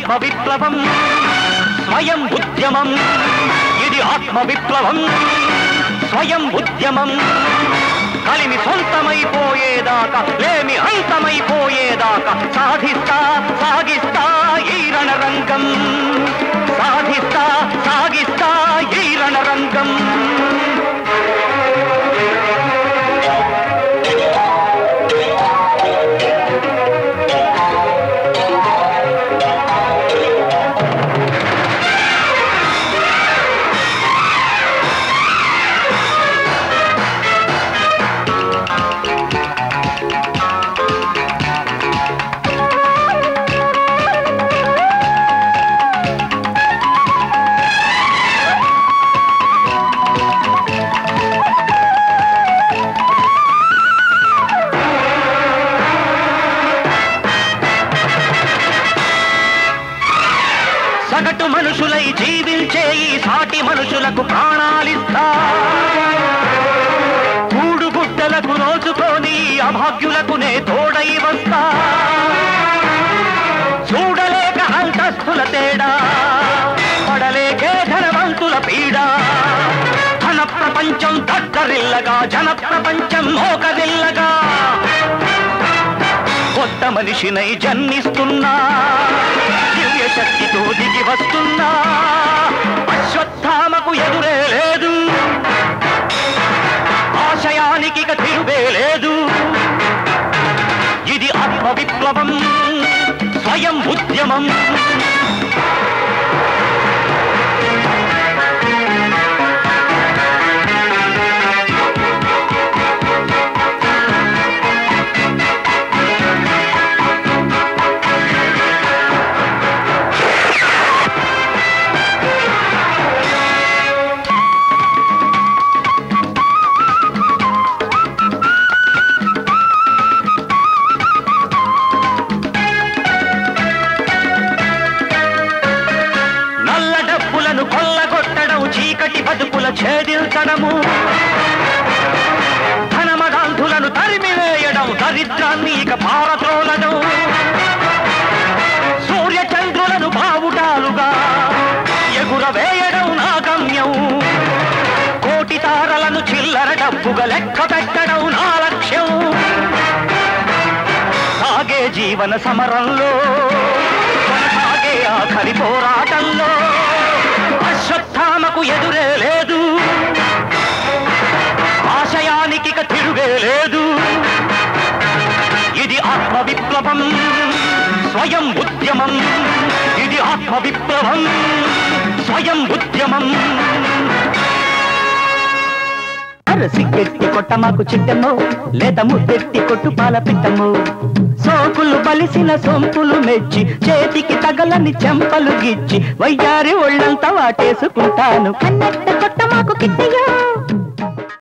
ఆత్మ విప్లవం స్వయం ఉద్యమం ఇది ఆత్మ విప్లవం స్వయం ఉద్యమం కలిమి సొంతమైపోయేదాకా లేమి అంతమైపోయేదాకా సాధిస్తా సాగిస్తా ఈ రణరంగం సాధిస్తా సాగిస్తా ఈ రణరంగం సగటు మనుషులై జీవించే ఈ సాటి మనుషులకు ప్రాణాలిస్తా కూడు గుడ్డలకు నోచుకొని అభాగ్యులకు నే తోడై వస్తా చూడలేక అంతస్తుల తేడా పడలేకే ధనవంతుల పీడ ధన ప్రపంచం దద్దరిల్లగా జన ప్రపంచం మోకదిల్లగా కొత్త మనిషినై జన్మిస్తున్నా దివ్య శక్తితో దిగి వస్తున్నా అశ్వత్థామకు ఎదురే లేదు ఆశయానికి ఇక తిరుగే లేదు ఇది ఆత్మ విప్లవం స్వయం ఉద్యమం నల్ల డబ్బులను కొల్లగొట్టడం చీకటి బతుకుల ఛేదించడము ధనమగాంధులను తరిమివేయడం దరిద్రాన్ని ఇక పారద్రోలడం సూర్య చంద్రులను బావుటాలుగా ఎగురవేయడం నా గమ్యం కోటి తారలను చిల్లర డబ్బుగా లెక్క పెట్టడం నా లక్ష్యం సాగే జీవన సమరంలో కొనసాగే ఆఖరి పోరాటంలో అశ్వత్థామకు ఎదురే లేదు ఆశయానికి ఇక తిరుగే లేదు ఇది ఆత్మ విప్లవం స్వయం ఉద్యమం ఇది ఆత్మ విప్లవం స్వయం ఉద్యమం సిగ్గెత్తి కొట్ట మాకు చిట్టము లేదా ముద్దెత్తి కొట్టు పాల పిట్టము సోకులు బలిసిన సొంపులు మెచ్చి చేతికి తగలని చెంపలు గిచ్చి వయ్యారి ఒళ్ళంతా వాటేసుకుంటాను అన్నట్టు కొట్ట మాకు కిట్టయ్యో